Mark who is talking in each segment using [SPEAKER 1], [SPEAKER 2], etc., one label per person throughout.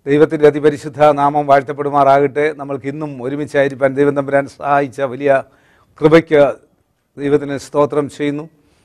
[SPEAKER 1] ദൈവത്തിൻ്റെ അതിപരിശുദ്ധ നാമം വാഴ്ത്തപ്പെടുമാറാകട്ടെ നമ്മൾക്ക് ഇന്നും ഒരുമിച്ചായിരിക്കാൻ ദൈവം തമ്പുരാൻ സഹായിച്ച വലിയ കൃപയ്ക്ക് ദൈവത്തിന് സ്തോത്രം ചെയ്യുന്നു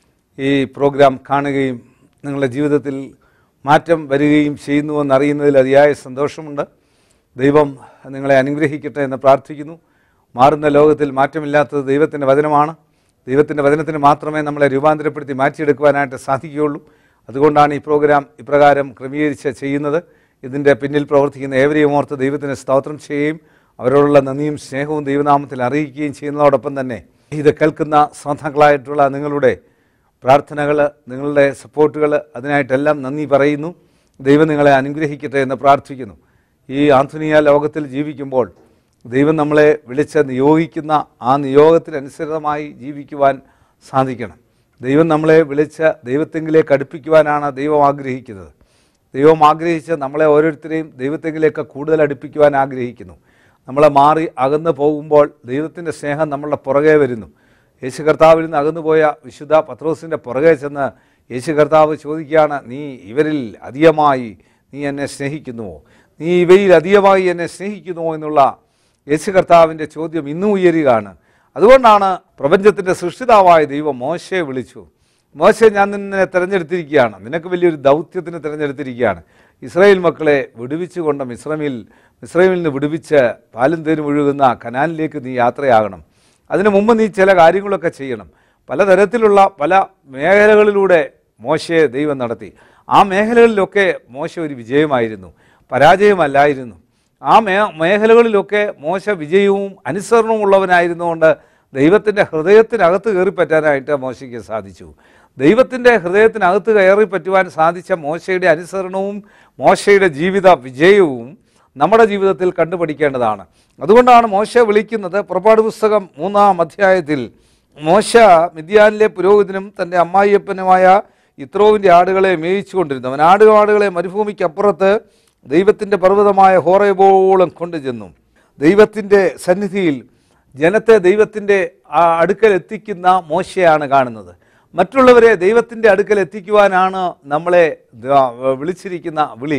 [SPEAKER 1] ഈ പ്രോഗ്രാം കാണുകയും നിങ്ങളുടെ ജീവിതത്തിൽ മാറ്റം വരികയും ചെയ്യുന്നുവെന്നറിയുന്നതിൽ അതിയായ സന്തോഷമുണ്ട് ദൈവം നിങ്ങളെ അനുഗ്രഹിക്കട്ടെ എന്ന് പ്രാർത്ഥിക്കുന്നു മാറുന്ന ലോകത്തിൽ മാറ്റമില്ലാത്തത് ദൈവത്തിൻ്റെ വചനമാണ് ദൈവത്തിൻ്റെ വചനത്തിന് മാത്രമേ നമ്മളെ രൂപാന്തരപ്പെടുത്തി മാറ്റിയെടുക്കുവാനായിട്ട് സാധിക്കുകയുള്ളൂ അതുകൊണ്ടാണ് ഈ പ്രോഗ്രാം ഇപ്രകാരം ക്രമീകരിച്ച് ചെയ്യുന്നത് ഇതിൻ്റെ പിന്നിൽ പ്രവർത്തിക്കുന്ന ഏവരെയും ഓർത്ത് ദൈവത്തിന് സ്തോത്രം ചെയ്യുകയും അവരോടുള്ള നന്ദിയും സ്നേഹവും ദൈവനാമത്തിൽ അറിയിക്കുകയും ചെയ്യുന്നതോടൊപ്പം തന്നെ ഇത് കേൾക്കുന്ന ശ്രോതാക്കളായിട്ടുള്ള നിങ്ങളുടെ പ്രാർത്ഥനകൾ നിങ്ങളുടെ സപ്പോർട്ടുകൾ അതിനായിട്ടെല്ലാം നന്ദി പറയുന്നു ദൈവം നിങ്ങളെ അനുഗ്രഹിക്കട്ടെ എന്ന് പ്രാർത്ഥിക്കുന്നു ഈ ആധുനിക ലോകത്തിൽ ജീവിക്കുമ്പോൾ ദൈവം നമ്മളെ വിളിച്ച് നിയോഗിക്കുന്ന ആ നിയോഗത്തിനനുസൃതമായി ജീവിക്കുവാൻ സാധിക്കണം ദൈവം നമ്മളെ വിളിച്ച് ദൈവത്തെങ്കിലേക്ക് അടുപ്പിക്കുവാനാണ് ദൈവം ആഗ്രഹിക്കുന്നത് ദൈവം ആഗ്രഹിച്ച് നമ്മളെ ഓരോരുത്തരെയും ദൈവത്തെങ്കിലേക്ക് കൂടുതൽ അടുപ്പിക്കുവാൻ ആഗ്രഹിക്കുന്നു നമ്മളെ മാറി അകന്നു പോകുമ്പോൾ ദൈവത്തിൻ്റെ സ്നേഹം നമ്മളുടെ പുറകെ വരുന്നു യേശു കർത്താവിൽ നിന്ന് അകന്നുപോയ വിശുദ്ധ പത്രോസിൻ്റെ പുറകെ ചെന്ന് യേശു കർത്താവ് ചോദിക്കുകയാണ് നീ ഇവരിൽ അധികമായി നീ എന്നെ സ്നേഹിക്കുന്നുവോ നീ ഇവയിൽ അധികമായി എന്നെ സ്നേഹിക്കുന്നുവോ എന്നുള്ള യേശു കർത്താവിൻ്റെ ചോദ്യം ഇന്നും ഉയരുകയാണ് അതുകൊണ്ടാണ് പ്രപഞ്ചത്തിൻ്റെ സൃഷ്ടിതാവായ ദൈവം മോശയെ വിളിച്ചു മോശെ ഞാൻ നിന്നെ തിരഞ്ഞെടുത്തിരിക്കുകയാണ് നിനക്ക് വലിയൊരു ദൗത്യത്തിന് തിരഞ്ഞെടുത്തിരിക്കുകയാണ് ഇസ്രായേൽ മക്കളെ വിടുവിച്ചുകൊണ്ട് മിശ്രമിൽ മിശ്രമിൽ നിന്ന് വിടുവിച്ച് പാലും തേനും ഒഴുകുന്ന കനാലിലേക്ക് നീ യാത്രയാകണം അതിനു മുമ്പ് നീ ചില കാര്യങ്ങളൊക്കെ ചെയ്യണം പലതരത്തിലുള്ള പല മേഖലകളിലൂടെ മോശയെ ദൈവം നടത്തി ആ മേഖലകളിലൊക്കെ മോശ ഒരു വിജയമായിരുന്നു പരാജയമല്ലായിരുന്നു ആ മേ മേഖലകളിലൊക്കെ മോശ വിജയവും അനുസരണവും ഉള്ളവനായിരുന്നുകൊണ്ട് ദൈവത്തിൻ്റെ ഹൃദയത്തിനകത്ത് കയറിപ്പറ്റാനായിട്ട് മോശയ്ക്ക് സാധിച്ചു ദൈവത്തിൻ്റെ ഹൃദയത്തിനകത്ത് കയറി പറ്റുവാൻ സാധിച്ച മോശയുടെ അനുസരണവും മോശയുടെ ജീവിത വിജയവും നമ്മുടെ ജീവിതത്തിൽ കണ്ടുപഠിക്കേണ്ടതാണ് അതുകൊണ്ടാണ് മോശ വിളിക്കുന്നത് പുറപ്പാട് പുസ്തകം മൂന്നാം അധ്യായത്തിൽ മോശ മിദ്യാനിലെ പുരോഹിതനും തൻ്റെ അമ്മായിയപ്പനുമായ ഇത്രോവിൻ്റെ ആടുകളെ മേയിച്ചുകൊണ്ടിരുന്നവൻ ആടുകാടുകളെ മരുഭൂമിക്കപ്പുറത്ത് ദൈവത്തിൻ്റെ പർവ്വതമായ ഹോറേബോളം കൊണ്ടുചെന്നു ദൈവത്തിൻ്റെ സന്നിധിയിൽ ജനത്തെ ദൈവത്തിൻ്റെ ആ അടുക്കൽ എത്തിക്കുന്ന മോശയാണ് കാണുന്നത് മറ്റുള്ളവരെ ദൈവത്തിൻ്റെ അടുക്കൽ എത്തിക്കുവാനാണ് നമ്മളെ ദ- വിളിച്ചിരിക്കുന്ന വിളി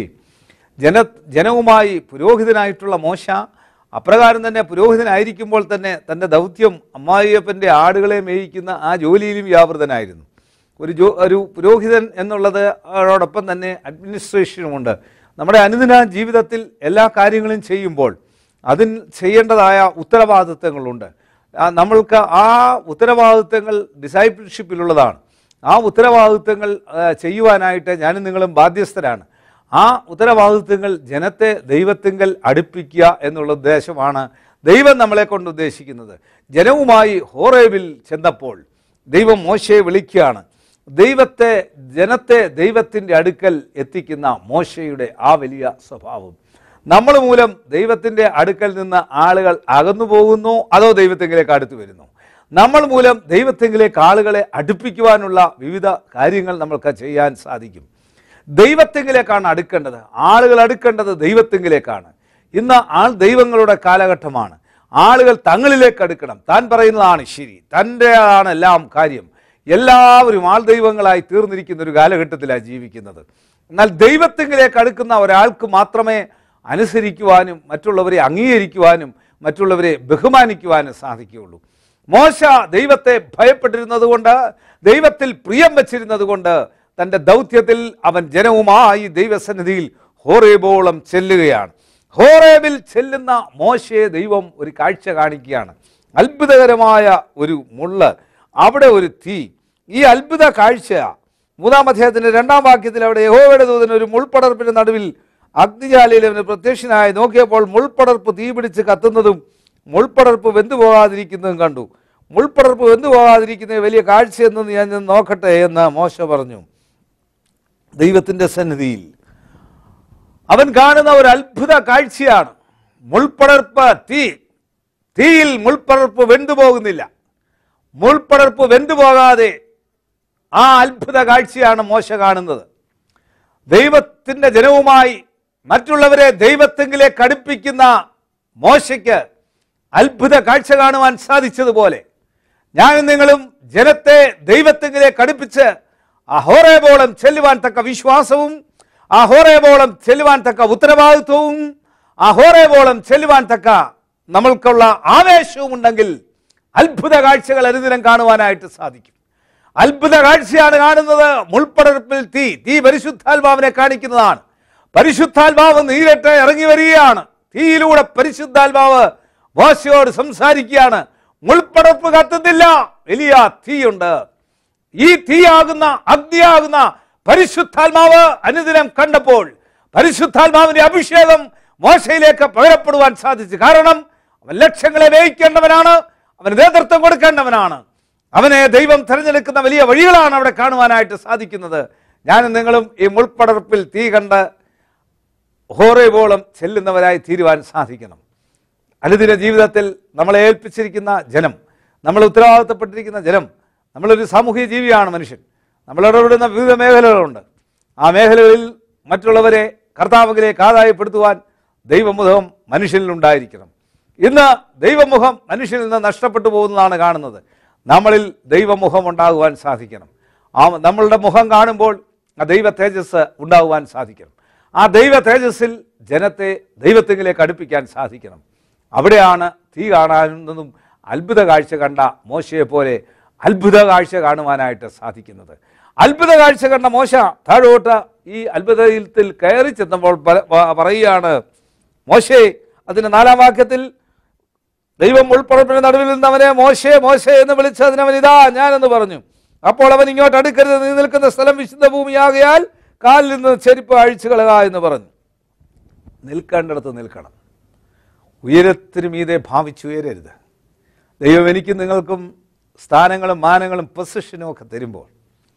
[SPEAKER 1] ജന ജനവുമായി പുരോഹിതനായിട്ടുള്ള മോശ അപ്രകാരം തന്നെ പുരോഹിതനായിരിക്കുമ്പോൾ തന്നെ തൻ്റെ ദൗത്യം അമ്മായിയപ്പൻ്റെ ആടുകളെ മേയിക്കുന്ന ആ ജോലിയിലും വ്യാപൃതനായിരുന്നു ഒരു ജോ ഒരു പുരോഹിതൻ എന്നുള്ളത് അതോടൊപ്പം തന്നെ അഡ്മിനിസ്ട്രേഷനുമുണ്ട് നമ്മുടെ അനുദിന ജീവിതത്തിൽ എല്ലാ കാര്യങ്ങളും ചെയ്യുമ്പോൾ അതിൽ ചെയ്യേണ്ടതായ ഉത്തരവാദിത്തങ്ങളുണ്ട് ആ, നമ്മൾക്ക് ആ ഉത്തരവാദിത്തങ്ങൾ ഡിസൈപ്പിൾഷിപ്പിലുള്ളതാണ് ആ ഉത്തരവാദിത്തങ്ങൾ ആ, ചെയ്യുവാനായിട്ട് ഞാനും നിങ്ങളും ബാധ്യസ്ഥരാണ് ആ ഉത്തരവാദിത്തങ്ങൾ ജനത്തെ ദൈവത്തിങ്കൽ അടുപ്പിക്കുക എന്നുള്ള ഉദ്ദേശമാണ് ദൈവം നമ്മളെ കൊണ്ട് ഉദ്ദേശിക്കുന്നത് ജനവുമായി ഹോറേബിൽ ചെന്നപ്പോൾ ദൈവം മോശയെ വിളിക്കുകയാണ് ദൈവത്തെ ജനത്തെ ദൈവത്തിൻ്റെ അടുക്കൽ എത്തിക്കുന്ന മോശയുടെ ആ വലിയ സ്വഭാവം നമ്മൾ മൂലം ദൈവത്തിൻ്റെ അടുക്കൽ നിന്ന് ആളുകൾ അകന്നു പോകുന്നു അതോ ദൈവത്തെങ്കിലേക്ക് അടുത്ത് വരുന്നു നമ്മൾ മൂലം ദൈവത്തെങ്കിലേക്ക് ആളുകളെ അടുപ്പിക്കുവാനുള്ള വിവിധ കാര്യങ്ങൾ നമ്മൾക്ക് ചെയ്യാൻ സാധിക്കും ദൈവത്തെങ്കിലേക്കാണ് അടുക്കേണ്ടത് ആളുകൾ അടുക്കേണ്ടത് ദൈവത്തെങ്കിലേക്കാണ് ഇന്ന് ആൾ ദൈവങ്ങളുടെ കാലഘട്ടമാണ് ആളുകൾ തങ്ങളിലേക്ക് അടുക്കണം താൻ പറയുന്നതാണ് ശരി തൻ്റെ ആണ് എല്ലാം കാര്യം എല്ലാവരും ആൾ ദൈവങ്ങളായി തീർന്നിരിക്കുന്ന ഒരു കാലഘട്ടത്തിലാണ് ജീവിക്കുന്നത് എന്നാൽ ദൈവത്തെങ്കിലേക്ക് അടുക്കുന്ന ഒരാൾക്ക് മാത്രമേ അനുസരിക്കുവാനും മറ്റുള്ളവരെ അംഗീകരിക്കുവാനും മറ്റുള്ളവരെ ബഹുമാനിക്കുവാനും സാധിക്കുകയുള്ളൂ മോശ ദൈവത്തെ ഭയപ്പെട്ടിരുന്നത് കൊണ്ട് ദൈവത്തിൽ പ്രിയം വച്ചിരുന്നത് കൊണ്ട് തൻ്റെ ദൗത്യത്തിൽ അവൻ ജനവുമായി ദൈവസന്നിധിയിൽ ഹോറേബോളം ചെല്ലുകയാണ് ഹോറേബിൽ ചെല്ലുന്ന മോശയെ ദൈവം ഒരു കാഴ്ച കാണിക്കുകയാണ് അത്ഭുതകരമായ ഒരു മുള്ള് അവിടെ ഒരു തീ ഈ അത്ഭുത കാഴ്ച മൂന്നാം അധ്യായത്തിന്റെ രണ്ടാം വാക്യത്തിൽ അവിടെ യഹോവയുടെ ദൂതൻ ഒരു മുൾപ്പടർപ്പിന്റെ നടുവിൽ അഗ്നിജാലയിൽ അവന് പ്രത്യക്ഷനായി നോക്കിയപ്പോൾ മുൾപ്പടർപ്പ് തീ പിടിച്ച് കത്തുന്നതും മുൾപ്പടർപ്പ് വെന്തു പോകാതിരിക്കുന്നതും കണ്ടു മുൾപ്പടർപ്പ് വെന്തു പോകാതിരിക്കുന്ന വലിയ കാഴ്ചയെന്ന് ഞാൻ ചെന്ന് നോക്കട്ടെ എന്ന് മോശ പറഞ്ഞു ദൈവത്തിൻ്റെ സന്നിധിയിൽ അവൻ കാണുന്ന ഒരു അത്ഭുത കാഴ്ചയാണ് മുൾപ്പടർപ്പ് തീ തീയിൽ മുൾപ്പടർപ്പ് വെന്തുപോകുന്നില്ല മുൾപ്പടർപ്പ് വെന്തുപോകാതെ ആ അത്ഭുത കാഴ്ചയാണ് മോശ കാണുന്നത് ദൈവത്തിൻ്റെ ജനവുമായി മറ്റുള്ളവരെ ദൈവത്തെങ്കിലേക്ക് അടുപ്പിക്കുന്ന മോശയ്ക്ക് അത്ഭുത കാഴ്ച കാണുവാൻ സാധിച്ചതുപോലെ ഞാനും നിങ്ങളും ജനത്തെ ദൈവത്തെങ്കിലേക്ക് അടുപ്പിച്ച് അഹോറേബോളം ചെല്ലുവാൻ തക്ക വിശ്വാസവും ആ ഹോറേബോളം ചെല്ലുവാൻ തക്ക ഉത്തരവാദിത്വവും ആ ഹോറേബോളം ചെല്ലുവാൻ തക്ക നമ്മൾക്കുള്ള ആവേശവും ഉണ്ടെങ്കിൽ അത്ഭുത കാഴ്ചകൾ അനുദിനം കാണുവാനായിട്ട് സാധിക്കും അത്ഭുത കാഴ്ചയാണ് കാണുന്നത് മുൾപ്പടർപ്പിൽ തീ തീ പരിശുദ്ധാത്മാവിനെ കാണിക്കുന്നതാണ് പരിശുദ്ധാത്മാവ് നീരട്ടെ ഇറങ്ങി വരികയാണ് തീയിലൂടെ പരിശുദ്ധാത്മാവ് മോശയോട് സംസാരിക്കുകയാണ് മുൾപ്പടർപ്പ് കത്തുന്നില്ല വലിയ തീയുണ്ട് ഈ തീയാകുന്ന അഗ്നിയാകുന്ന പരിശുദ്ധാത്മാവ് അനുദിനം കണ്ടപ്പോൾ പരിശുദ്ധാത്മാവിന്റെ അഭിഷേകം മോശയിലേക്ക് പകരപ്പെടുവാൻ സാധിച്ചു കാരണം അവൻ ലക്ഷ്യങ്ങളെ വേയിക്കേണ്ടവനാണ് അവന് നേതൃത്വം കൊടുക്കേണ്ടവനാണ് അവനെ ദൈവം തിരഞ്ഞെടുക്കുന്ന വലിയ വഴികളാണ് അവിടെ കാണുവാനായിട്ട് സാധിക്കുന്നത് ഞാനും നിങ്ങളും ഈ മുൾപ്പടർപ്പിൽ തീ കണ്ട് ഹോറേബോളം ചെല്ലുന്നവരായി തീരുവാൻ സാധിക്കണം അനുദിന ജീവിതത്തിൽ നമ്മളെ ഏൽപ്പിച്ചിരിക്കുന്ന ജനം നമ്മൾ ഉത്തരവാദിത്തപ്പെട്ടിരിക്കുന്ന ജനം നമ്മളൊരു സാമൂഹിക ജീവിയാണ് മനുഷ്യൻ നമ്മൾ ഇടപെടുന്ന വിവിധ മേഖലകളുണ്ട് ആ മേഖലകളിൽ മറ്റുള്ളവരെ കർത്താവിലേക്ക് ആദായപ്പെടുത്തുവാൻ ദൈവമുഖം മനുഷ്യനിലുണ്ടായിരിക്കണം ഇന്ന് ദൈവമുഖം മനുഷ്യനിൽ നിന്ന് നഷ്ടപ്പെട്ടു പോകുന്നതാണ് കാണുന്നത് നമ്മളിൽ ദൈവമുഖം ഉണ്ടാകുവാൻ സാധിക്കണം ആ നമ്മളുടെ മുഖം കാണുമ്പോൾ ആ ദൈവ തേജസ് ഉണ്ടാകുവാൻ സാധിക്കണം ആ ദൈവ തേജസ്സിൽ ജനത്തെ ദൈവത്തെങ്കിലേക്ക് അടുപ്പിക്കാൻ സാധിക്കണം അവിടെയാണ് തീ കാണാനും അത്ഭുത കാഴ്ച കണ്ട മോശയെ പോലെ അത്ഭുത കാഴ്ച കാണുവാനായിട്ട് സാധിക്കുന്നത് അത്ഭുത കാഴ്ച കണ്ട മോശ താഴോട്ട് ഈ അത്ഭുതത്തിൽ കയറി ചെന്നപ്പോൾ പ- പ- പറയുകയാണ് മോശേ അതിന്റെ നാലാം വാക്യത്തിൽ ദൈവം ഉൾപ്പറപ്പിന് നടുവിൽ നിന്നവനെ മോശേ മോശേ എന്ന് വിളിച്ചതിനവൻ ഇതാ ഞാനെന്ന് പറഞ്ഞു അപ്പോൾ അവൻ ഇങ്ങോട്ട് അടുക്കരുത് നീ നിൽക്കുന്ന സ്ഥലം വിശുദ്ധ ഭൂമിയാകയാൽ കാലിൽ നിന്ന് ചെരുപ്പ് അഴിച്ചു കളക എന്ന് പറഞ്ഞു നിൽക്കേണ്ടിടത്ത് നിൽക്കണം ഉയരത്തിനു മീതെ ഭാവിച്ചുയരരുത് ദൈവം എനിക്കും നിങ്ങൾക്കും സ്ഥാനങ്ങളും മാനങ്ങളും പൊസിഷനും ഒക്കെ തരുമ്പോൾ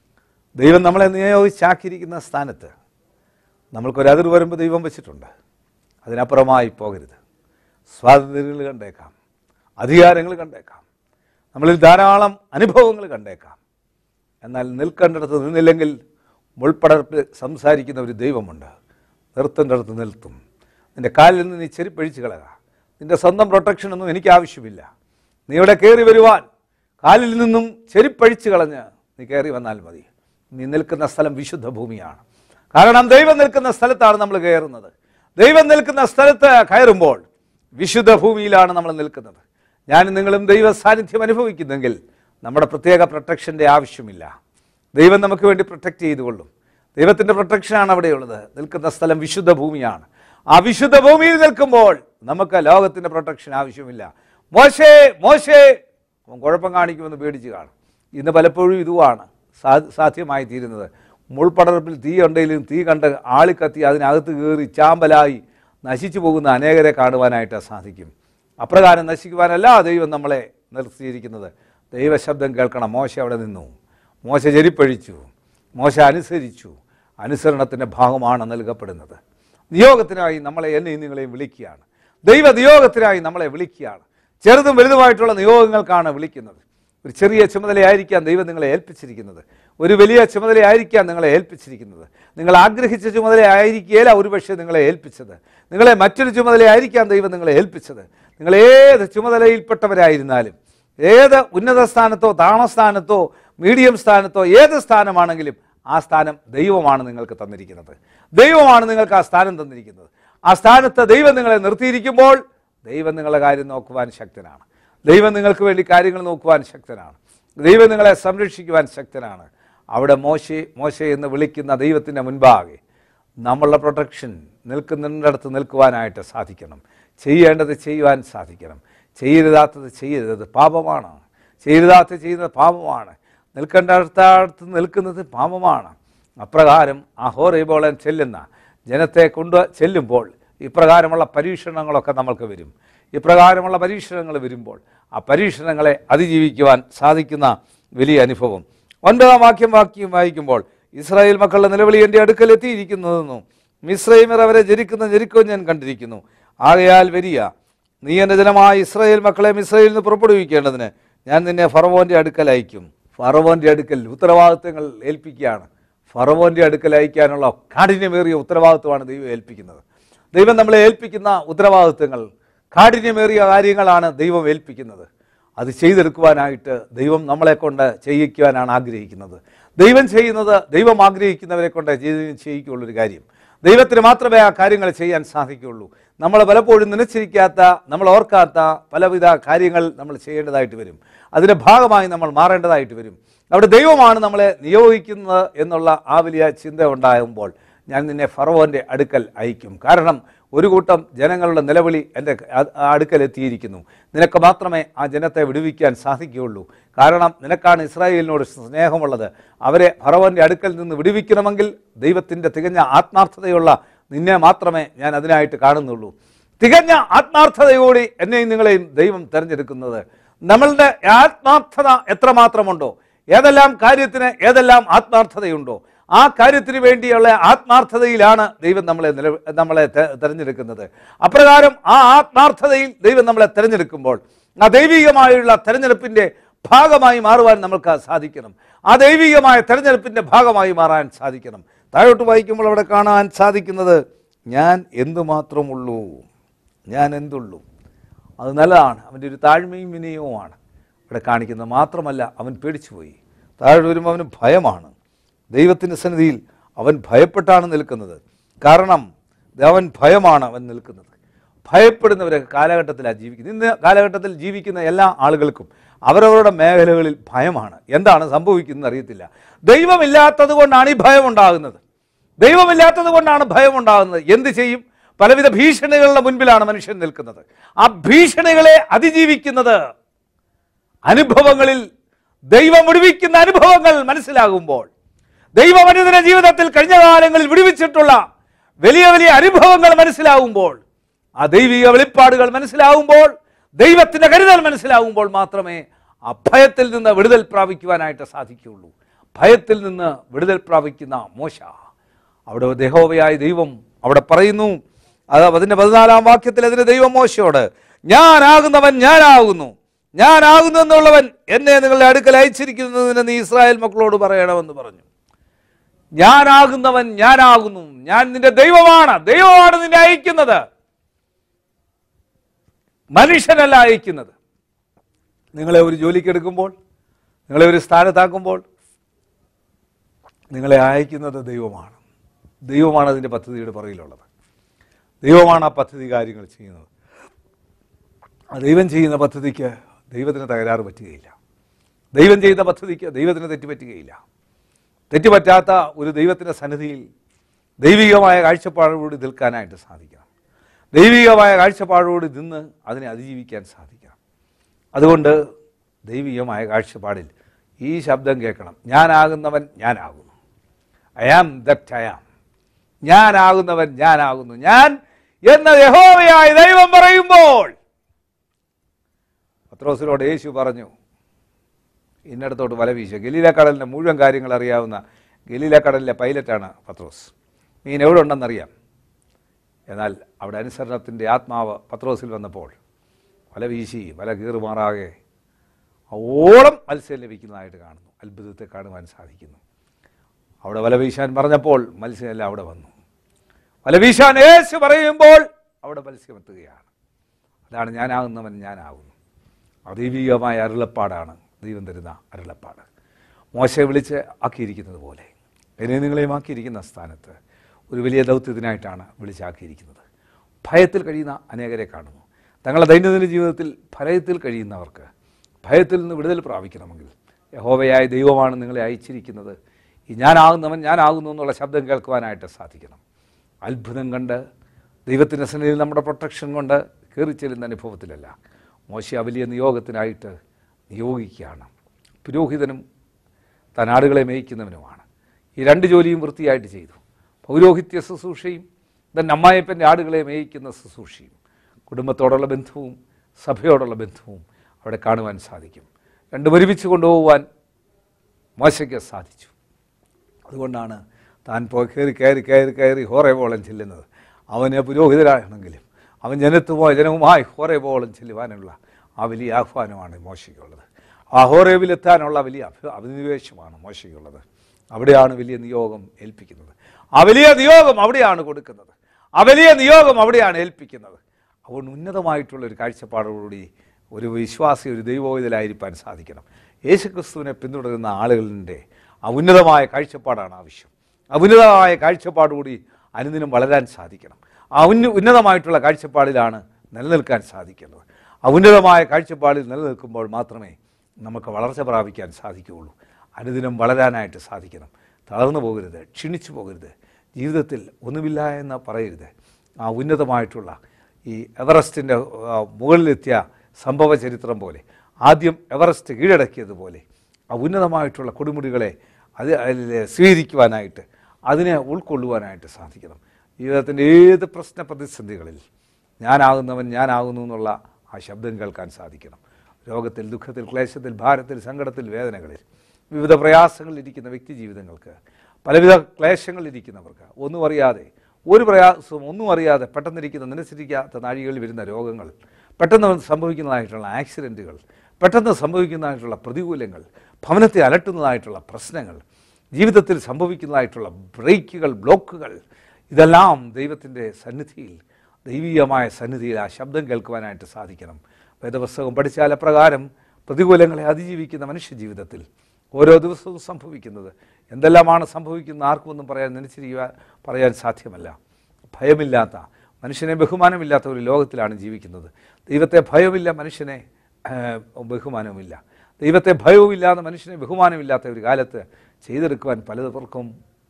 [SPEAKER 1] ദൈവം നമ്മളെ നിയോഗിച്ചാക്കിയിരിക്കുന്ന സ്ഥാനത്ത് നമ്മൾക്കൊരു അതിർ വരുമ്പോൾ ദൈവം വെച്ചിട്ടുണ്ട് അതിനപ്പുറമായി പോകരുത് സ്വാതന്ത്ര്യങ്ങൾ കണ്ടേക്കാം അധികാരങ്ങൾ കണ്ടേക്കാം നമ്മളിൽ ധാരാളം അനുഭവങ്ങൾ കണ്ടേക്കാം എന്നാൽ നിൽക്കേണ്ടിടത്ത് നിന്നില്ലെങ്കിൽ മുൾപ്പടർപ്പിൽ സംസാരിക്കുന്ന ഒരു ദൈവമുണ്ട് നിർത്തേണ്ടിടത്ത് നിർത്തും നിന്റെ കാലിൽ നിന്ന് നീ ചെരുപ്പഴിച്ച് കളക നിന്റെ സ്വന്തം പ്രൊട്ടക്ഷനൊന്നും എനിക്ക് ആവശ്യമില്ല നീ ഇവിടെ കയറി വരുവാൻ കാലിൽ നിന്നും ചെരുപ്പഴിച്ച് കളഞ്ഞ് നീ കയറി വന്നാൽ മതി നീ നിൽക്കുന്ന സ്ഥലം വിശുദ്ധ ഭൂമിയാണ് കാരണം ദൈവം നിൽക്കുന്ന സ്ഥലത്താണ് നമ്മൾ കയറുന്നത് ദൈവം നിൽക്കുന്ന സ്ഥലത്ത് കയറുമ്പോൾ വിശുദ്ധ ഭൂമിയിലാണ് നമ്മൾ നിൽക്കുന്നത് ഞാനും നിങ്ങളും ദൈവ സാന്നിധ്യം അനുഭവിക്കുന്നെങ്കിൽ നമ്മുടെ പ്രത്യേക പ്രൊട്ടക്ഷൻ്റെ ആവശ്യമില്ല ദൈവം നമുക്ക് വേണ്ടി പ്രൊട്ടക്റ്റ് ചെയ്തുകൊള്ളും ദൈവത്തിൻ്റെ പ്രൊട്ടക്ഷനാണ് അവിടെയുള്ളത് നിൽക്കുന്ന സ്ഥലം വിശുദ്ധ ഭൂമിയാണ് ആ വിശുദ്ധ ഭൂമിയിൽ നിൽക്കുമ്പോൾ നമുക്ക് ലോകത്തിൻ്റെ പ്രൊട്ടക്ഷൻ ആവശ്യമില്ല മോശേ മോശേ അവൻ കുഴപ്പം കാണിക്കുമെന്ന് പേടിച്ച് കാണും ഇന്ന് പലപ്പോഴും ഇതുമാണ് സാ സാധ്യമായി തീരുന്നത് മുൾപടർപ്പിൽ തീ ഉണ്ടെങ്കിലും തീ കണ്ട് ആളിക്കത്തി അതിനകത്ത് കയറി ചാമ്പലായി നശിച്ചു പോകുന്ന അനേകരെ കാണുവാനായിട്ട് സാധിക്കും അപ്രകാരം നശിക്കുവാനല്ല ദൈവം നമ്മളെ നിർത്തിയിരിക്കുന്നത് ദൈവശബ്ദം കേൾക്കണം മോശ അവിടെ നിന്നു മോശ ചെരിപ്പഴിച്ചു മോശ അനുസരിച്ചു അനുസരണത്തിൻ്റെ ഭാഗമാണ് നൽകപ്പെടുന്നത് നിയോഗത്തിനായി നമ്മളെ എന്നെയും നിങ്ങളെയും വിളിക്കുകയാണ് ദൈവ നിയോഗത്തിനായി നമ്മളെ വിളിക്കുകയാണ് ചെറുതും വലുതുമായിട്ടുള്ള നിയോഗങ്ങൾക്കാണ് വിളിക്കുന്നത് ഒരു ചെറിയ ചുമതലയായിരിക്കാം ദൈവം നിങ്ങളെ ഏൽപ്പിച്ചിരിക്കുന്നത് ഒരു വലിയ ചുമതലയായിരിക്കാം നിങ്ങളെ ഏൽപ്പിച്ചിരിക്കുന്നത് നിങ്ങൾ ആഗ്രഹിച്ച ചുമതലയായിരിക്കുകയില്ല ഒരുപക്ഷെ നിങ്ങളെ ഏൽപ്പിച്ചത് നിങ്ങളെ മറ്റൊരു ചുമതലയായിരിക്കാം ദൈവം നിങ്ങളെ ഏൽപ്പിച്ചത് നിങ്ങൾ ഏത് ചുമതലയിൽപ്പെട്ടവരായിരുന്നാലും ഏത് ഉന്നത സ്ഥാനത്തോ താമസ്ഥാനത്തോ മീഡിയം സ്ഥാനത്തോ ഏത് സ്ഥാനമാണെങ്കിലും ആ സ്ഥാനം ദൈവമാണ് നിങ്ങൾക്ക് തന്നിരിക്കുന്നത് ദൈവമാണ് നിങ്ങൾക്ക് ആ സ്ഥാനം തന്നിരിക്കുന്നത് ആ സ്ഥാനത്ത് ദൈവം നിങ്ങളെ നിർത്തിയിരിക്കുമ്പോൾ ദൈവം നിങ്ങളുടെ കാര്യം നോക്കുവാൻ ശക്തനാണ് ദൈവം നിങ്ങൾക്ക് വേണ്ടി കാര്യങ്ങൾ നോക്കുവാൻ ശക്തനാണ് ദൈവം നിങ്ങളെ സംരക്ഷിക്കുവാൻ ശക്തനാണ് അവിടെ മോശെ മോശെ എന്ന് വിളിക്കുന്ന ദൈവത്തിൻ്റെ മുൻപാകെ നമ്മളുടെ പ്രൊട്ടക്ഷൻ നിൽക്കുന്നിടത്ത് നിൽക്കുവാനായിട്ട് സാധിക്കണം ചെയ്യേണ്ടത് ചെയ്യുവാൻ സാധിക്കണം ചെയ്യരുതാത്തത് ചെയ്യരുത് പാപമാണ് ചെയ്യരുതാത്തത് ചെയ്യുന്നത് പാപമാണ് നിൽക്കേണ്ടടുത്തടുത്ത് നിൽക്കുന്നത് പാപമാണ് അപ്രകാരം അഹോറിബോളൻ ചെല്ലുന്ന ജനത്തെ കൊണ്ട് ചെല്ലുമ്പോൾ ഇപ്രകാരമുള്ള പരീക്ഷണങ്ങളൊക്കെ നമ്മൾക്ക് വരും ഇപ്രകാരമുള്ള പരീക്ഷണങ്ങൾ വരുമ്പോൾ ആ പരീക്ഷണങ്ങളെ അതിജീവിക്കുവാൻ സാധിക്കുന്ന വലിയ അനുഭവം ഒൻപതാം വാക്യം വാക്യം വായിക്കുമ്പോൾ ഇസ്രായേൽ മക്കളുടെ നിലവിളി എൻ്റെ അടുക്കൽ എത്തിയിരിക്കുന്നതെന്നും മിശ്രൈമർ അവരെ ജനിക്കുന്ന ജനിക്കോ ഞാൻ കണ്ടിരിക്കുന്നു ആകയാൽ വരിക നീ എൻ്റെ ജനമായ ഇസ്രായേൽ മക്കളെ മിശ്രയിൽ നിന്ന് പുറപ്പെടുവിക്കേണ്ടതിന് ഞാൻ നിന്നെ ഫറവോൻ്റെ അടുക്കൽ അയക്കും ഫറവോൻ്റെ അടുക്കൽ ഉത്തരവാദിത്തങ്ങൾ ഏൽപ്പിക്കുകയാണ് ഫറവോൻ്റെ അടുക്കൽ അയക്കാനുള്ള കാഠിന്യമേറിയ ഉത്തരവാദിത്വമാണ് ദൈവം ഏൽപ്പിക്കുന്നത് ദൈവം നമ്മളെ ഏൽപ്പിക്കുന്ന ഉത്തരവാദിത്തങ്ങൾ കാഠിന്യമേറിയ കാര്യങ്ങളാണ് ദൈവം ഏൽപ്പിക്കുന്നത് അത് ചെയ്തെടുക്കുവാനായിട്ട് ദൈവം നമ്മളെ കൊണ്ട് ചെയ്യിക്കുവാനാണ് ആഗ്രഹിക്കുന്നത് ദൈവം ചെയ്യുന്നത് ദൈവം ആഗ്രഹിക്കുന്നവരെ കൊണ്ട് ചെയ്ത് ചെയ്യിക്കുള്ളൊരു കാര്യം ദൈവത്തിന് മാത്രമേ ആ കാര്യങ്ങൾ ചെയ്യാൻ സാധിക്കുകയുള്ളൂ നമ്മൾ പലപ്പോഴും നനച്ചിരിക്കാത്ത നമ്മൾ ഓർക്കാത്ത പലവിധ കാര്യങ്ങൾ നമ്മൾ ചെയ്യേണ്ടതായിട്ട് വരും അതിൻ്റെ ഭാഗമായി നമ്മൾ മാറേണ്ടതായിട്ട് വരും അവിടെ ദൈവമാണ് നമ്മളെ നിയോഗിക്കുന്നത് എന്നുള്ള ആ വലിയ ചിന്ത ഉണ്ടാകുമ്പോൾ ഞാൻ നിന്നെ ഫറവോൻ്റെ അടുക്കൽ അയക്കും കാരണം ഒരു കൂട്ടം ജനങ്ങളുടെ നിലവിളി എൻ്റെ അ- ആ അടുക്കൽ എത്തിയിരിക്കുന്നു നിനക്ക് മാത്രമേ ആ ജനത്തെ വിടുവിക്കാൻ സാധിക്കുകയുള്ളൂ കാരണം നിനക്കാണ് ഇസ്രായേലിനോട് സ്നേഹമുള്ളത് അവരെ ഫറവോൻ്റെ അടുക്കൽ നിന്ന് വിടുവിക്കണമെങ്കിൽ ദൈവത്തിൻ്റെ തികഞ്ഞ ആത്മാർത്ഥതയുള്ള നിന്നെ മാത്രമേ ഞാൻ അതിനായിട്ട് കാണുന്നുള്ളൂ തികഞ്ഞ ആത്മാർത്ഥതയോടെ എന്നെയും നിങ്ങളെയും ദൈവം തിരഞ്ഞെടുക്കുന്നത് നമ്മളുടെ ആത്മാർത്ഥത എത്രമാത്രമുണ്ടോ ഏതെല്ലാം കാര്യത്തിന് ഏതെല്ലാം ആത്മാർത്ഥതയുണ്ടോ ആ കാര്യത്തിന് വേണ്ടിയുള്ള ആത്മാർത്ഥതയിലാണ് ദൈവം നമ്മളെ നില നമ്മളെ തെ- തിരഞ്ഞെടുക്കുന്നത് അപ്രകാരം ആ ആത്മാർത്ഥതയിൽ ദൈവം നമ്മളെ തിരഞ്ഞെടുക്കുമ്പോൾ ആ ദൈവികമായുള്ള തെരഞ്ഞെടുപ്പിൻ്റെ ഭാഗമായി മാറുവാൻ നമുക്ക് സാധിക്കണം ആ ദൈവികമായ തെരഞ്ഞെടുപ്പിൻ്റെ ഭാഗമായി മാറാൻ സാധിക്കണം താഴോട്ട് വായിക്കുമ്പോൾ അവിടെ കാണാൻ സാധിക്കുന്നത് ഞാൻ എന്തുമാത്രമുള്ളൂ ഞാൻ എന്തുള്ളൂ അത് നല്ലതാണ് അവൻ്റെ ഒരു താഴ്മയും വിനയവുമാണ് ഇവിടെ കാണിക്കുന്നത് മാത്രമല്ല അവൻ പേടിച്ചുപോയി താഴെ വരുമ്പോൾ അവന് ഭയമാണ് ദൈവത്തിൻ്റെ സന്നിധിയിൽ അവൻ ഭയപ്പെട്ടാണ് നിൽക്കുന്നത് കാരണം അവൻ ഭയമാണ് അവൻ നിൽക്കുന്നത് ഭയപ്പെടുന്നവരെ കാലഘട്ടത്തിലാണ് ജീവിക്കുന്നത് ഇന്ന് കാലഘട്ടത്തിൽ ജീവിക്കുന്ന എല്ലാ ആളുകൾക്കും അവരവരുടെ മേഖലകളിൽ ഭയമാണ് എന്താണ് സംഭവിക്കുന്നത് അറിയത്തില്ല ദൈവമില്ലാത്തത് കൊണ്ടാണ് ഈ ഭയം ഉണ്ടാകുന്നത് ദൈവമില്ലാത്തത് കൊണ്ടാണ് ഭയം ഉണ്ടാകുന്നത് എന്ത് ചെയ്യും പലവിധ ഭീഷണികളുടെ മുൻപിലാണ് മനുഷ്യൻ നിൽക്കുന്നത് ആ ഭീഷണികളെ അതിജീവിക്കുന്നത് അനുഭവങ്ങളിൽ ദൈവം വിടുവിക്കുന്ന അനുഭവങ്ങൾ മനസ്സിലാകുമ്പോൾ ദൈവമനുദിന ജീവിതത്തിൽ കഴിഞ്ഞ കാലങ്ങളിൽ വിടുവിച്ചിട്ടുള്ള വലിയ വലിയ അനുഭവങ്ങൾ മനസ്സിലാകുമ്പോൾ ആ ദൈവിക വെളിപ്പാടുകൾ മനസ്സിലാകുമ്പോൾ ദൈവത്തിൻ്റെ കരുതൽ മനസ്സിലാകുമ്പോൾ മാത്രമേ ആ ഭയത്തിൽ നിന്ന് വിടുതൽ പ്രാപിക്കുവാനായിട്ട് സാധിക്കുകയുള്ളൂ ഭയത്തിൽ നിന്ന് വിടുതൽ പ്രാപിക്കുന്ന മോശ അവിടെ ദേഹോവയായ ദൈവം അവിടെ പറയുന്നു അത് അതിൻ്റെ പതിനാലാം വാക്യത്തിൽ അതിന് ദൈവം മോശയോട് ഞാനാകുന്നവൻ ഞാനാകുന്നു ഞാനാകുന്നു എന്നുള്ളവൻ എന്നെ നിങ്ങളുടെ അടുക്കൽ അയച്ചിരിക്കുന്നതിന് നീ ഇസ്രായേൽ മക്കളോട് പറയണമെന്ന് പറഞ്ഞു ഞാനാകുന്നവൻ ഞാനാകുന്നു ഞാൻ നിന്റെ ദൈവമാണ് ദൈവമാണ് നിന്നെ അയക്കുന്നത് മനുഷ്യനല്ല അയക്കുന്നത് നിങ്ങളെ ഒരു ജോലിക്ക് എടുക്കുമ്പോൾ നിങ്ങളെ ഒരു സ്ഥാനത്താക്കുമ്പോൾ നിങ്ങളെ അയക്കുന്നത് ദൈവമാണ് ദൈവമാണ് അതിൻ്റെ പദ്ധതിയുടെ പുറകിലുള്ളത് ദൈവമാണ് ആ പദ്ധതി കാര്യങ്ങൾ ചെയ്യുന്നത് ആ ദൈവം ചെയ്യുന്ന പദ്ധതിക്ക് ദൈവത്തിന് തകരാറ് പറ്റുകയില്ല ദൈവം ചെയ്യുന്ന പദ്ധതിക്ക് ദൈവത്തിന് തെറ്റുപറ്റുകയില്ല തെറ്റുപറ്റാത്ത ഒരു ദൈവത്തിൻ്റെ സന്നിധിയിൽ ദൈവികമായ കാഴ്ചപ്പാടോട് നിൽക്കാനായിട്ട് സാധിക്കണം ദൈവികമായ കാഴ്ചപ്പാടോട് നിന്ന് അതിനെ അതിജീവിക്കാൻ സാധിക്കണം അതുകൊണ്ട് ദൈവികമായ കാഴ്ചപ്പാടിൽ ഈ ശബ്ദം കേൾക്കണം ഞാനാകുന്നവൻ ഞാനാകുന്നു I am that I am ഞാനാകുന്നവൻ ഞാനാകുന്നു ഞാൻ എന്ന യഹോവയായ ദൈവം പറയുമ്പോൾ പത്രോസിനോട് യേശു പറഞ്ഞു ഇന്നടത്തോട്ട് വല വീശ ഗലീല കടലിൻ്റെ മുഴുവൻ കാര്യങ്ങൾ അറിയാവുന്ന ഗലീല കടലിലെ പൈലറ്റാണ് പത്രോസ് മീൻ എവിടെ ഉണ്ടെന്നറിയാം എന്നാൽ അവിടെ അനുസരണത്തിൻ്റെ ആത്മാവ് പത്രോസിൽ വന്നപ്പോൾ വല വീശി വല കീറുമാറാകെ ഓളം മത്സ്യം ലഭിക്കുന്നതായിട്ട് കാണുന്നു അത്ഭുതത്തെ കാണുവാൻ സാധിക്കുന്നു അവിടെ വല വീശാൻ പറഞ്ഞപ്പോൾ മത്സ്യമെല്ലാം അവിടെ വന്നു വല വീശാൻ യേശു പറയുമ്പോൾ അവിടെ മത്സ്യം എത്തുകയാണ് അതാണ് ഞാനാകുന്നവൻ ഞാനാകുന്നു അദൈവികമായ അരുളപ്പാടാണ് ദൈവം തരുന്ന അരുളപ്പാട് മോശയെ വിളിച്ച് ആക്കിയിരിക്കുന്നത് പോലെ എന്നെ നിങ്ങളെയും ആക്കിയിരിക്കുന്ന സ്ഥാനത്ത് ഒരു വലിയ ദൗത്യത്തിനായിട്ടാണ് വിളിച്ചാക്കിയിരിക്കുന്നത് ഭയത്തിൽ കഴിയുന്ന അനേകരെ കാണുന്നു തങ്ങളുടെ ദൈനംദിന ജീവിതത്തിൽ ഭയത്തിൽ കഴിയുന്നവർക്ക് ഭയത്തിൽ നിന്ന് വിടുതൽ പ്രാപിക്കണമെങ്കിൽ യഹോവയായ ദൈവമാണ് നിങ്ങളെ അയച്ചിരിക്കുന്നത് ഈ ഞാനാകുന്നവൻ ഞാനാകുന്നു എന്നുള്ള ശബ്ദം കേൾക്കുവാനായിട്ട് സാധിക്കണം അത്ഭുതം കണ്ട് ദൈവത്തിൻ്റെ സന്നിധിയിൽ നമ്മുടെ പ്രൊട്ടക്ഷൻ കൊണ്ട് കയറിച്ചെല്ലുന്ന അനുഭവത്തിലല്ല മോശ വലിയ നിയോഗത്തിനായിട്ട് നിയോഗിക്കുകയാണ് പുരോഹിതനും തനാടുകളെ മേയ്ക്കുന്നവനുമാണ് ഈ രണ്ട് ജോലിയും വൃത്തിയായിട്ട് ചെയ്തു പൗരോഹിത്യ ശുശ്രൂഷയും തന്നെ അമ്മായപ്പൻ്റെ ആടുകളെ മേയിക്കുന്ന ശുശ്രൂഷയും കുടുംബത്തോടുള്ള ബന്ധവും സഭയോടുള്ള ബന്ധവും അവിടെ കാണുവാൻ സാധിക്കും രണ്ടും ഒരുമിച്ച് കൊണ്ടുപോകുവാൻ മോശയ്ക്ക് സാധിച്ചു അതുകൊണ്ടാണ് താൻ പോയി കയറി കയറി കയറി കയറി ഹോറേബോളം ചെല്ലുന്നത് അവന് പുരോഹിതരാണെങ്കിലും അവൻ ജനത്തുമായി ജനവുമായി ഹോറേബോളം ചെല്ലുവാനുള്ള ആ വലിയ ആഹ്വാനമാണ് മോശയ്ക്കുള്ളത് ആ ഹോറേബിലെത്താനുള്ള വലിയ അഭി- അഭിനിവേശമാണ് മോശയ്ക്കുള്ളത് അവിടെയാണ് വലിയ നിയോഗം ഏൽപ്പിക്കുന്നത് ആ വലിയ നിയോഗം അവിടെയാണ് കൊടുക്കുന്നത് ആ വലിയ നിയോഗം അവിടെയാണ് ഏൽപ്പിക്കുന്നത് അതുകൊണ്ട് ഉന്നതമായിട്ടുള്ള ഒരു കാഴ്ചപ്പാടോടുകൂടി ഒരു വിശ്വാസി ഒരു ദൈവോഹിതലായിരിക്കാൻ സാധിക്കണം യേശുക്രിസ്തുവിനെ പിന്തുടരുന്ന ആളുകളുടെ ആ ഉന്നതമായ കാഴ്ചപ്പാടാണ് ആവശ്യം ആ ഉന്നതമായ കാഴ്ചപ്പാടുകൂടി അനുദിനം വളരാൻ സാധിക്കണം ആ ഉന്ന ഉന്നതമായിട്ടുള്ള കാഴ്ചപ്പാടിലാണ് നിലനിൽക്കാൻ സാധിക്കേണ്ടത് ആ ഉന്നതമായ കാഴ്ചപ്പാടിൽ നിലനിൽക്കുമ്പോൾ മാത്രമേ നമുക്ക് വളർച്ച പ്രാപിക്കാൻ സാധിക്കുകയുള്ളൂ അനുദിനം വളരാനായിട്ട് സാധിക്കണം തളർന്നു പോകരുത് ക്ഷീണിച്ചു പോകരുത് ജീവിതത്തിൽ ഒന്നുമില്ല എന്ന് പറയരുത് ആ ഉന്നതമായിട്ടുള്ള ഈ എവറസ്റ്റിൻ്റെ ആ, മുകളിലെത്തിയ സംഭവ ചരിത്രം പോലെ ആദ്യം എവറസ്റ്റ് കീഴടക്കിയതുപോലെ ആ ഉന്നതമായിട്ടുള്ള കൊടുമുടികളെ അത് അതിൽ സ്വീകരിക്കുവാനായിട്ട് അതിനെ ഉൾക്കൊള്ളുവാനായിട്ട് സാധിക്കണം ജീവിതത്തിൻ്റെ ഏത് പ്രശ്ന പ്രതിസന്ധികളിൽ ഞാനാകുന്നവൻ ഞാനാകുന്നു എന്നുള്ള ആ ശബ്ദം കേൾക്കാൻ സാധിക്കണം രോഗത്തിൽ ദുഃഖത്തിൽ ക്ലേശത്തിൽ ഭാരത്തിൽ സങ്കടത്തിൽ വേദനകളിൽ വിവിധ പ്രയാസങ്ങളിലിരിക്കുന്ന വ്യക്തി ജീവിതങ്ങൾക്ക് പലവിധ ക്ലേശങ്ങളിലിരിക്കുന്നവർക്ക് ഒന്നും അറിയാതെ ഒരു പ്രയാസവും ഒന്നും അറിയാതെ പെട്ടെന്നിരിക്കുന്ന നിനച്ചിരിക്കാത്ത നാഴികളിൽ വരുന്ന രോഗങ്ങൾ പെട്ടെന്ന് സംഭവിക്കുന്നതായിട്ടുള്ള ആക്സിഡൻറ്റുകൾ പെട്ടെന്ന് സംഭവിക്കുന്നതായിട്ടുള്ള പ്രതികൂലങ്ങൾ ഭവനത്തെ അലട്ടുന്നതായിട്ടുള്ള പ്രശ്നങ്ങൾ ജീവിതത്തിൽ സംഭവിക്കുന്നതായിട്ടുള്ള ബ്രേക്കുകൾ ബ്ലോക്കുകൾ ഇതെല്ലാം ദൈവത്തിൻ്റെ സന്നിധിയിൽ ദൈവീയമായ സന്നിധിയിൽ ആ ശബ്ദം കേൾക്കുവാനായിട്ട് സാധിക്കണം വേദപുസ്തകം പഠിച്ചാൽ അപ്രകാരം പ്രതികൂലങ്ങളെ അതിജീവിക്കുന്ന മനുഷ്യ ജീവിതത്തിൽ ഓരോ ദിവസവും സംഭവിക്കുന്നത് എന്തെല്ലാമാണ് സംഭവിക്കുന്നത് ആർക്കും ഒന്നും പറയാൻ നനച്ചിരിക്കുവാൻ പറയാൻ സാധ്യമല്ല ഭയമില്ലാത്ത മനുഷ്യനെ ബഹുമാനമില്ലാത്ത ഒരു ലോകത്തിലാണ് ജീവിക്കുന്നത് ദൈവത്തെ ഭയമില്ല മനുഷ്യനെ ഏഹ്, ബഹുമാനവുമില്ല ദൈവത്തെ ഭയവുമില്ലാതെ മനുഷ്യനെ ബഹുമാനമില്ലാത്ത ഒരു കാലത്ത് ചെയ്തെടുക്കുവാൻ പലതർക്കും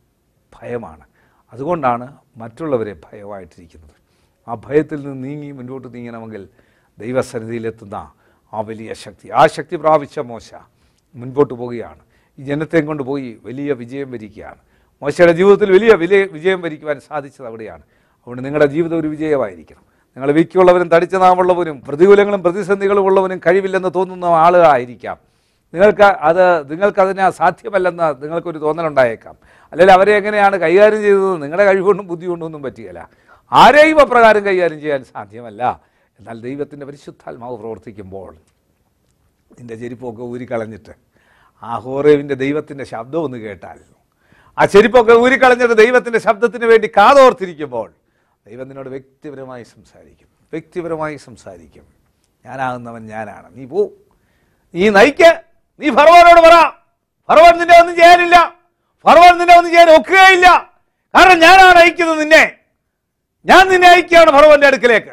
[SPEAKER 1] ഭയമാണ് അതുകൊണ്ടാണ് മറ്റുള്ളവരെ ഭയമായിട്ടിരിക്കുന്നത് ആ ഭയത്തിൽ നിന്ന് നീങ്ങി മുൻപോട്ട് നീങ്ങണമെങ്കിൽ ദൈവസന്നിധിയിലെത്തുന്ന ആ വലിയ ശക്തി ആ ശക്തി പ്രാപിച്ച മോശ മുൻപോട്ട് പോവുകയാണ് ഈ ജനത്തെയും കൊണ്ട് പോയി വലിയ വിജയം വരിക്കുകയാണ് മോശയുടെ ജീവിതത്തിൽ വലിയ വലിയ വിജയം വരിക്കുവാൻ സാധിച്ചത് അവിടെയാണ് അതുകൊണ്ട് നിങ്ങളുടെ ജീവിതം ഒരു വിജയമായിരിക്കണം നിങ്ങൾ വീക്കുള്ളവരും തടിച്ച നാമുള്ളവരും പ്രതികൂലങ്ങളും പ്രതിസന്ധികളും ഉള്ളവനും കഴിവില്ലെന്ന് തോന്നുന്ന ആളുകളായിരിക്കാം നിങ്ങൾക്ക് അത് നിങ്ങൾക്കതിന് സാധ്യമല്ലെന്ന് നിങ്ങൾക്കൊരു തോന്നലുണ്ടായേക്കാം അല്ലെങ്കിൽ അവരെ എങ്ങനെയാണ് കൈകാര്യം ചെയ്തത് നിങ്ങളുടെ കഴിവുകൊണ്ടും ബുദ്ധി കൊണ്ടും ഒന്നും പറ്റുകയില്ല ആരെയും അപ്രകാരം കൈകാര്യം ചെയ്യാൻ സാധ്യമല്ല എന്നാൽ ദൈവത്തിൻ്റെ പരിശുദ്ധാത്മാവ് പ്രവർത്തിക്കുമ്പോൾ നിൻ്റെ ചെരുപ്പൊക്കെ ഊരിക്കളഞ്ഞിട്ട് ആ ഹോറേവിൻ്റെ ദൈവത്തിൻ്റെ ശബ്ദം ഒന്ന് കേട്ടാൽ ആ ചെരുപ്പൊക്കെ ഊരിക്കളഞ്ഞിട്ട് ദൈവത്തിൻ്റെ ശബ്ദത്തിന് വേണ്ടി കാതോർത്തിരിക്കുമ്പോൾ ദൈവം നിന്നോട് വ്യക്തിപരമായി സംസാരിക്കും വ്യക്തിപരമായി സംസാരിക്കും ഞാനാകുന്നവൻ ഞാനാണ് നീ പോ നീ നയിക്ക് നീ ഫറവോനോട് പറ ഫറവൻ നിന്നെ ഒന്നും ചെയ്യാനില്ല ഫറവൻ നിന്നെ ഒന്നും ചെയ്യാൻ ഒക്കുകയില്ല കാരണം ഞാനാണ് അയക്കുന്നത് നിന്നെ ഞാൻ നിന്നെ അയക്കുകയാണ് ഫറവന്റെ അടുക്കലേക്ക്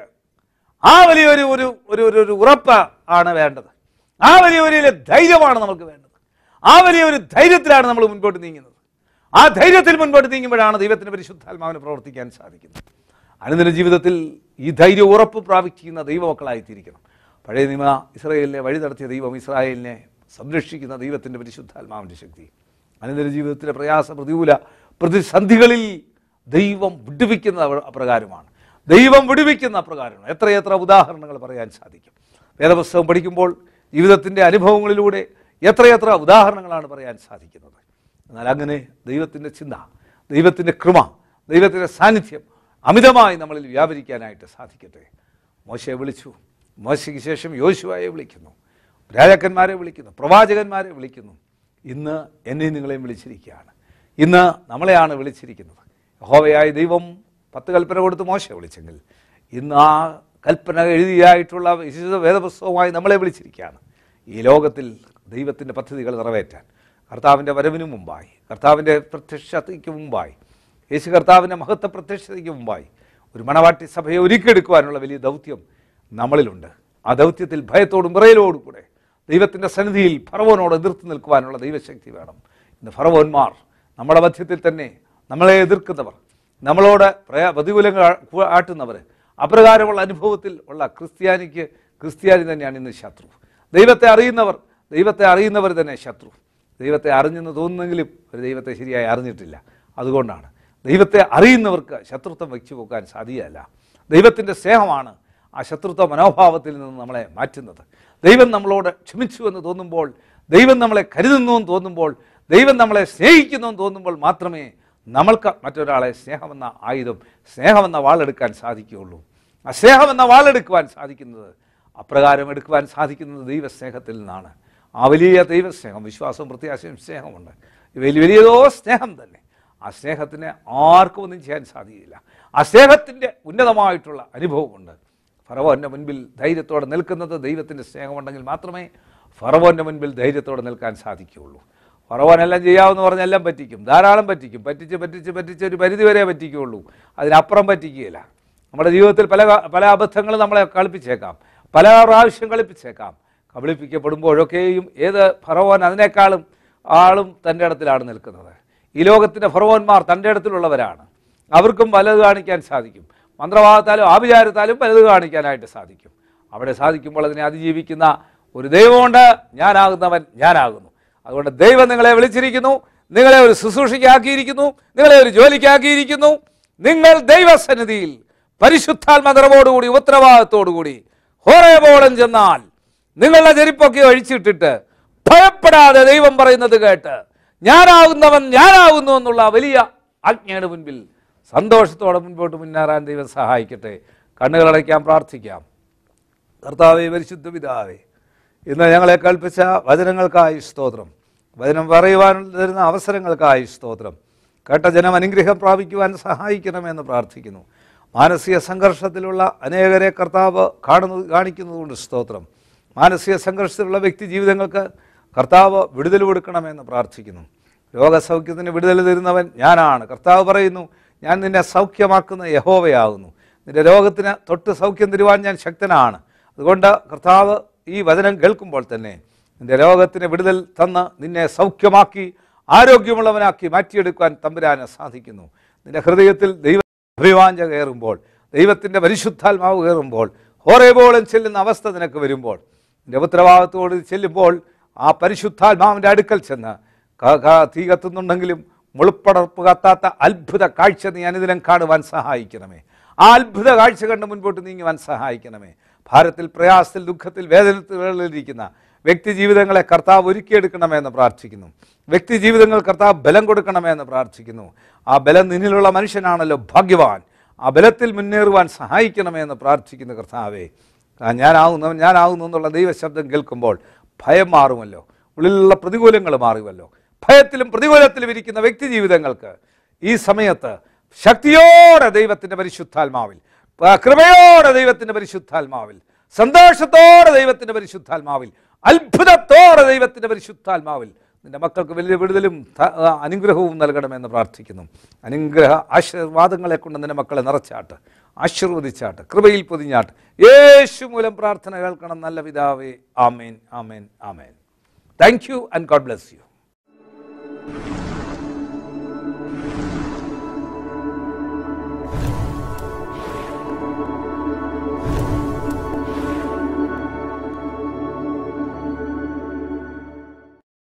[SPEAKER 1] ആ വലിയൊരു ഒരു ഒരു ഒരു ഒരു ഉറപ്പ് ആണ് വേണ്ടത് ആ വലിയ ഒരു ധൈര്യമാണ് നമുക്ക് വേണ്ടത് ആ വലിയ ഒരു ധൈര്യത്തിലാണ് നമ്മൾ മുൻപോട്ട് നീങ്ങുന്നത് ആ ധൈര്യത്തിൽ മുൻപോട്ട് നീങ്ങുമ്പോഴാണ് ദൈവത്തിന് പരിശുദ്ധാത്മാവിന് പ്രവർത്തിക്കാൻ സാധിക്കുന്നത് അനുദിന ജീവിതത്തിൽ ഈ ധൈര്യ ഉറപ്പ് പ്രാപിക്കുന്ന ദൈവമക്കളായിത്തീരിക്കണം പഴയ നിയമ ഇസ്രായേലിനെ വഴി നടത്തിയ ദൈവം ഇസ്രായേലിനെ സംരക്ഷിക്കുന്ന ദൈവത്തിൻ്റെ പരിശുദ്ധാത്മാവിൻ്റെ ശക്തി അനുദിന ജീവിതത്തിലെ പ്രയാസ പ്രതികൂല പ്രതിസന്ധികളിൽ ദൈവം വിടുവിക്കുന്ന അവ- അപ്രകാരമാണ് ദൈവം വിടുവിക്കുന്ന അപ്രകാരമാണ് എത്രയെത്ര ഉദാഹരണങ്ങൾ പറയാൻ സാധിക്കും വേദപുസ്തകം പഠിക്കുമ്പോൾ ജീവിതത്തിൻ്റെ അനുഭവങ്ങളിലൂടെ എത്രയെത്ര ഉദാഹരണങ്ങളാണ് പറയാൻ സാധിക്കുന്നത് എന്നാൽ അങ്ങനെ ദൈവത്തിൻ്റെ ചിന്ത ദൈവത്തിൻ്റെ കൃമ ദൈവത്തിൻ്റെ സാന്നിധ്യം അമിതമായി നമ്മളിൽ വ്യാപരിക്കാനായിട്ട് സാധിക്കട്ടെ മോശയെ വിളിച്ചു മോശയ്ക്ക് ശേഷം യോശുവായെ വിളിക്കുന്നു രാജാക്കന്മാരെ വിളിക്കുന്നു പ്രവാചകന്മാരെ വിളിക്കുന്നു ഇന്ന് എന്നെയും നിങ്ങളെയും വിളിച്ചിരിക്കുകയാണ് ഇന്ന് നമ്മളെയാണ് വിളിച്ചിരിക്കുന്നത് യഹോവയായ ദൈവം പത്ത് കൽപ്പന കൊടുത്ത് മോശയെ വിളിച്ചെങ്കിൽ ഇന്ന് ആ കൽപ്പന എഴുതിയായിട്ടുള്ള വിശുദ്ധ വേദപുസ്തകമായി നമ്മളെ വിളിച്ചിരിക്കുകയാണ് ഈ ലോകത്തിൽ ദൈവത്തിൻ്റെ പദ്ധതികൾ നിറവേറ്റാൻ കർത്താവിൻ്റെ വരവിന് മുമ്പായി കർത്താവിൻ്റെ പ്രത്യക്ഷതയ്ക്ക് മുമ്പായി യേശു കർത്താവിൻ്റെ മഹത്വ പ്രത്യക്ഷതയ്ക്ക് മുമ്പായി ഒരു മണവാട്ടി സഭയെ ഒരുക്കിയെടുക്കുവാനുള്ള വലിയ ദൗത്യം നമ്മളിലുണ്ട് ആ ദൗത്യത്തിൽ ഭയത്തോടും വിറയലോടും കൂടെ ദൈവത്തിൻ്റെ സന്നിധിയിൽ ഫറവോനോട് എതിർത്ത് നിൽക്കുവാനുള്ള ദൈവശക്തി വേണം ഇന്ന് ഫറവോന്മാർ നമ്മുടെ മധ്യത്തിൽ തന്നെ നമ്മളെ എതിർക്കുന്നവർ നമ്മളോട് പ്രയാ പ്രതികൂലങ്ങൾ ആ- ആട്ടുന്നവർ അപ്രകാരമുള്ള അനുഭവത്തിൽ ഉള്ള ക്രിസ്ത്യാനിക്ക് ക്രിസ്ത്യാനി തന്നെയാണ് ഇന്ന് ശത്രു ദൈവത്തെ അറിയുന്നവർ ദൈവത്തെ അറിയുന്നവർ തന്നെ ശത്രു ദൈവത്തെ അറിഞ്ഞെന്ന് തോന്നുന്നെങ്കിലും ഒരു ദൈവത്തെ ശരിയായി അറിഞ്ഞിട്ടില്ല അതുകൊണ്ടാണ് ദൈവത്തെ അറിയുന്നവർക്ക് ശത്രുത്വം വെച്ചു പോക്കാൻ സാധ്യമല്ല ദൈവത്തിൻ്റെ സ്നേഹമാണ് ആ ശത്രുത്വ മനോഭാവത്തിൽ നിന്ന് നമ്മളെ മാറ്റുന്നത് ദൈവം നമ്മളോട് ക്ഷമിച്ചു എന്ന് തോന്നുമ്പോൾ ദൈവം നമ്മളെ കരുതുന്നു എന്ന് തോന്നുമ്പോൾ ദൈവം നമ്മളെ സ്നേഹിക്കുന്നു എന്ന് തോന്നുമ്പോൾ മാത്രമേ നമ്മൾക്ക് മറ്റൊരാളെ സ്നേഹമെന്ന ആയുധം സ്നേഹമെന്ന വാളെടുക്കാൻ സാധിക്കുകയുള്ളൂ ആ സ്നേഹമെന്ന വാളെടുക്കുവാൻ സാധിക്കുന്നത് അപ്രകാരം എടുക്കുവാൻ സാധിക്കുന്നത് ദൈവസ്നേഹത്തിൽ നിന്നാണ് ആ വലിയ ദൈവസ്നേഹം വിശ്വാസവും പ്രത്യാശയും സ്നേഹമുണ്ട് വലിയ വലിയതോ സ്നേഹം തന്നെ ആ സ്നേഹത്തിന് ആർക്കും ഒന്നും ചെയ്യാൻ സാധിക്കില്ല ആ സ്നേഹത്തിൻ്റെ ഉന്നതമായിട്ടുള്ള അനുഭവമുണ്ട് ഫറവോൻ്റെ മുൻപിൽ ധൈര്യത്തോടെ നിൽക്കുന്നത് ദൈവത്തിൻ്റെ സ്നേഹമുണ്ടെങ്കിൽ മാത്രമേ ഫറവോൻ്റെ മുൻപിൽ ധൈര്യത്തോടെ നിൽക്കാൻ സാധിക്കുകയുള്ളൂ ഫറവോനെല്ലാം ചെയ്യാമെന്ന് പറഞ്ഞാൽ എല്ലാം പറ്റിക്കും ധാരാളം പറ്റിക്കും പറ്റിച്ച് പറ്റിച്ച് പറ്റിച്ച് ഒരു പരിധി വരെ പറ്റിക്കുകയുള്ളൂ അതിനപ്പുറം പറ്റിക്കുകയില്ല നമ്മുടെ ജീവിതത്തിൽ പല പല അബദ്ധങ്ങളും നമ്മളെ കളിപ്പിച്ചേക്കാം പല പ്രാവശ്യം കളിപ്പിച്ചേക്കാം കബളിപ്പിക്കപ്പെടുമ്പോഴൊക്കെയും ഏത് ഫറവോൻ അതിനേക്കാളും ആളും തൻ്റെ ഇടത്തിലാണ് നിൽക്കുന്നത് ഈ ലോകത്തിൻ്റെ ഫറവോന്മാർ തൻ്റെ ഇടത്തിലുള്ളവരാണ് അവർക്കും പലത് കാണിക്കാൻ സാധിക്കും മന്ത്രവാദത്താലും ആഭിചാരത്താലും പലത് കാണിക്കാനായിട്ട് സാധിക്കും അവിടെ സാധിക്കുമ്പോൾ അതിനെ അതിജീവിക്കുന്ന ഒരു ദൈവമുണ്ട് ഞാനാകുന്നവൻ ഞാനാകുന്നു അതുകൊണ്ട് ദൈവം നിങ്ങളെ വിളിച്ചിരിക്കുന്നു നിങ്ങളെ ഒരു ശുശ്രൂഷയ്ക്കാക്കിയിരിക്കുന്നു നിങ്ങളെ ഒരു ജോലിക്കാക്കിയിരിക്കുന്നു നിങ്ങൾ ദൈവസന്നിധിയിൽ പരിശുദ്ധാത്മ നിറവോടുകൂടി ഉത്തരവാദിത്തോടുകൂടി ഹോറേബോളം ചെന്നാൽ നിങ്ങളുടെ ചെരുപ്പൊക്കെ ഒഴിച്ചിട്ടിട്ട് ഭയപ്പെടാതെ ദൈവം പറയുന്നത് കേട്ട് ഞാനാകുന്നവൻ ഞാനാകുന്നു എന്നുള്ള വലിയ ആജ്ഞയുടെ മുൻപിൽ സന്തോഷത്തോടെ മുൻപോട്ട് മുന്നേറാൻ ദൈവം സഹായിക്കട്ടെ കണ്ണുകളടയ്ക്കാൻ പ്രാർത്ഥിക്കാം കർത്താവെ പരിശുദ്ധ പിതാവേ ഇന്ന് ഞങ്ങളെ കൽപ്പിച്ച വചനങ്ങൾക്കായി സ്തോത്രം വചനം പറയുവാൻ തരുന്ന അവസരങ്ങൾക്കായി സ്തോത്രം കേട്ട ജനം അനുഗ്രഹം പ്രാപിക്കുവാൻ സഹായിക്കണമെന്ന് പ്രാർത്ഥിക്കുന്നു മാനസിക സംഘർഷത്തിലുള്ള അനേകരെ കർത്താവ് കാണുന്നത് കാണിക്കുന്നതുകൊണ്ട് സ്തോത്രം മാനസിക സംഘർഷത്തിലുള്ള വ്യക്തി ജീവിതങ്ങൾക്ക് കർത്താവ് വിടുതൽ കൊടുക്കണമെന്ന് പ്രാർത്ഥിക്കുന്നു രോഗസൗഖ്യത്തിന് വിടുതൽ തരുന്നവൻ ഞാനാണ് കർത്താവ് പറയുന്നു ഞാൻ നിന്നെ സൗഖ്യമാക്കുന്ന യഹോവയാകുന്നു നിന്റെ രോഗത്തിന് തൊട്ട് സൗഖ്യം തരുവാൻ ഞാൻ ശക്തനാണ് അതുകൊണ്ട് കർത്താവ് ഈ വചനം കേൾക്കുമ്പോൾ തന്നെ നിന്റെ രോഗത്തിന് വിടുതൽ തന്ന് നിന്നെ സൗഖ്യമാക്കി ആരോഗ്യമുള്ളവനാക്കി മാറ്റിയെടുക്കുവാൻ തമ്പുരാന് സാധിക്കുന്നു നിന്റെ ഹൃദയത്തിൽ ദൈവ അഭിവാഞ്ച കയറുമ്പോൾ ദൈവത്തിൻ്റെ പരിശുദ്ധാത്മാവ് കയറുമ്പോൾ ഹോറേബോളം ചെല്ലുന്ന അവസ്ഥ നിനക്ക് വരുമ്പോൾ നിന്റെ ഉത്തരവാദിത്തോട് ചെല്ലുമ്പോൾ ആ പരിശുദ്ധാത്മാവിൻ്റെ അടുക്കൽ ചെന്ന് ക- ക- തീ കത്തുന്നുണ്ടെങ്കിലും മുളുപ്പടർപ്പ് കത്താത്ത അത്ഭുത കാഴ്ച നീ അനുദിനം കാണുവാൻ സഹായിക്കണമേ ആ അത്ഭുത കാഴ്ച കണ്ട് മുൻപോട്ട് നീങ്ങുവാൻ സഹായിക്കണമേ ഭാരത്തിൽ പ്രയാസത്തിൽ ദുഃഖത്തിൽ വേദനകളിലിരിക്കുന്ന വ്യക്തി ജീവിതങ്ങളെ കർത്താവ് ഒരുക്കിയെടുക്കണമെന്ന് പ്രാർത്ഥിക്കുന്നു വ്യക്തി ജീവിതങ്ങൾ കർത്താവ് ബലം കൊടുക്കണമെന്ന് പ്രാർത്ഥിക്കുന്നു ആ ബലം നിന്നിലുള്ള മനുഷ്യനാണല്ലോ ഭാഗ്യവാൻ ആ ബലത്തിൽ മുന്നേറുവാൻ സഹായിക്കണമെന്ന് പ്രാർത്ഥിക്കുന്നു കർത്താവേ ആ ഞാനാകുന്നവൻ ഞാനാകുന്നു എന്നുള്ള ദൈവശബ്ദം കേൾക്കുമ്പോൾ ഭയം മാറുമല്ലോ ഉള്ളിലുള്ള പ്രതികൂലങ്ങൾ മാറുമല്ലോ ഭയത്തിലും പ്രതികൂലത്തിലും ഇരിക്കുന്ന വ്യക്തി ജീവിതങ്ങൾക്ക് ഈ സമയത്ത് ശക്തിയോടെ ദൈവത്തിൻ്റെ പരിശുദ്ധാത്മാവിൽ ആ കൃപയോടെ ദൈവത്തിൻ്റെ പരിശുദ്ധാത്മാവിൽ സന്തോഷത്തോടെ ദൈവത്തിൻ്റെ പരിശുദ്ധാത്മാവിൽ അത്ഭുതത്തോടെ ദൈവത്തിൻ്റെ പരിശുദ്ധാത്മാവിൽ നിന്റെ മക്കൾക്ക് വലിയ വിടുതലും ത- ആ, അനുഗ്രഹവും നൽകണമെന്ന് പ്രാർത്ഥിക്കുന്നു അനുഗ്രഹ ആശീർവാദങ്ങളെ കൊണ്ട് നിന്റെ മക്കളെ നിറച്ചാട്ട് ആശീർവദിച്ചാട്ട് കൃപയിൽ പൊതിഞ്ഞാട്ട് യേശു മൂലം പ്രാർത്ഥന കേൾക്കണം നല്ല പിതാവേ ആമേൻ ആമേൻ ആമേൻ thank you and God bless U